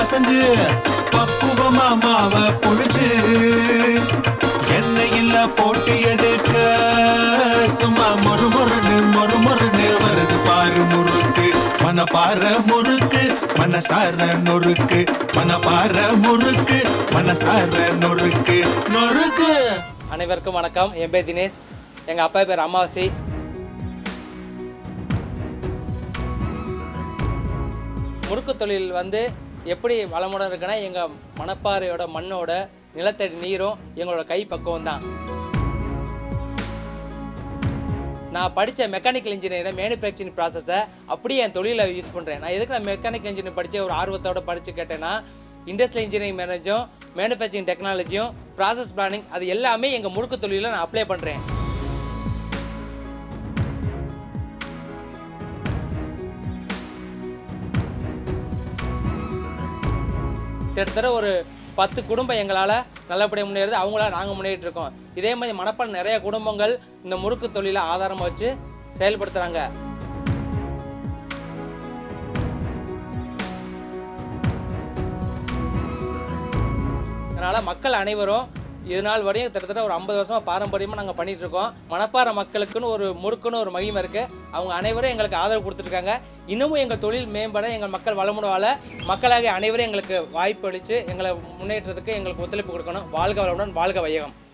பசஞ்சு பக்குவமா மாவ புழிச்சு எண்ணெயில போட்டு எடுக்க சும்மா மொறு மொறுன்னு மொறு மொறுன்னு வருது பாரு முறுக்கு மனப்பாற முறுக்கு மனசார நொறுக்கு மனப்பாற முறுக்கு மனசார நொறுக்கு நொறுக்கு அனைவருக்கும் வணக்கம் என் பேர் தினேஷ் எங்கள் அப்பா பேர் அமாவாசை முறுக்கு தொழில் வந்து எப்படி வளமுடன் இருக்குன்னா எங்கள் மணப்பாறையோட மண்ணோட நிலத்தடி நீரும் எங்களோட கை பக்குவம் தான் நான் படித்த மெக்கானிக்கல் இன்ஜினியரை மேனுஃபேக்சரிங் ப்ராசஸை அப்படியே என் தொழிலை யூஸ் பண்ணுறேன் நான் எதுக்கு நான் மெக்கானிக்கல் இன்ஜினியர் படித்த ஒரு ஆர்வத்தோட படித்து கேட்டேன்னா இண்டஸ்ட்ரியல் இன்ஜினியரிங் மேனேஜும் மேனுஃபேக்சரிங் டெக்னாலஜியும் ப்ராசஸ் பிளானிங் அது எல்லாமே எங்கள் முறுக்கு தொழிலில் நான் அப்ளை பண்ணுறேன் கிட்டத்தட்ட ஒரு பத்து குடும்பம் எங்களால் நல்லபடியாக முன்னேறுது அவங்களால நாங்கள் முன்னேறிட்டு இருக்கோம் இதே மாதிரி மணப்பால் நிறைய குடும்பங்கள் இந்த முறுக்கு தொழிலை ஆதாரமாக வச்சு செயல்படுத்துகிறாங்க அதனால் மக்கள் அனைவரும் இது நாள் வரையும் கிட்டத்தட்ட ஒரு ஐம்பது வருஷமாக பாரம்பரியமாக நாங்கள் பண்ணிட்டு இருக்கோம் மணப்பாறை மக்களுக்குன்னு ஒரு முறுக்குன்னு ஒரு மகிமை இருக்குது அவங்க அனைவரும் எங்களுக்கு ஆதரவு கொடுத்துருக்காங்க இன்னமும் எங்கள் தொழில் மேம்பட எங்கள் மக்கள் வளமுடன் வாழ மக்களாகிய அனைவரும் எங்களுக்கு வாய்ப்பு அளித்து எங்களை முன்னேற்றத்துக்கு எங்களுக்கு ஒத்துழைப்பு கொடுக்கணும் வாழ்க வளமுடன் வாழ்க வையகம்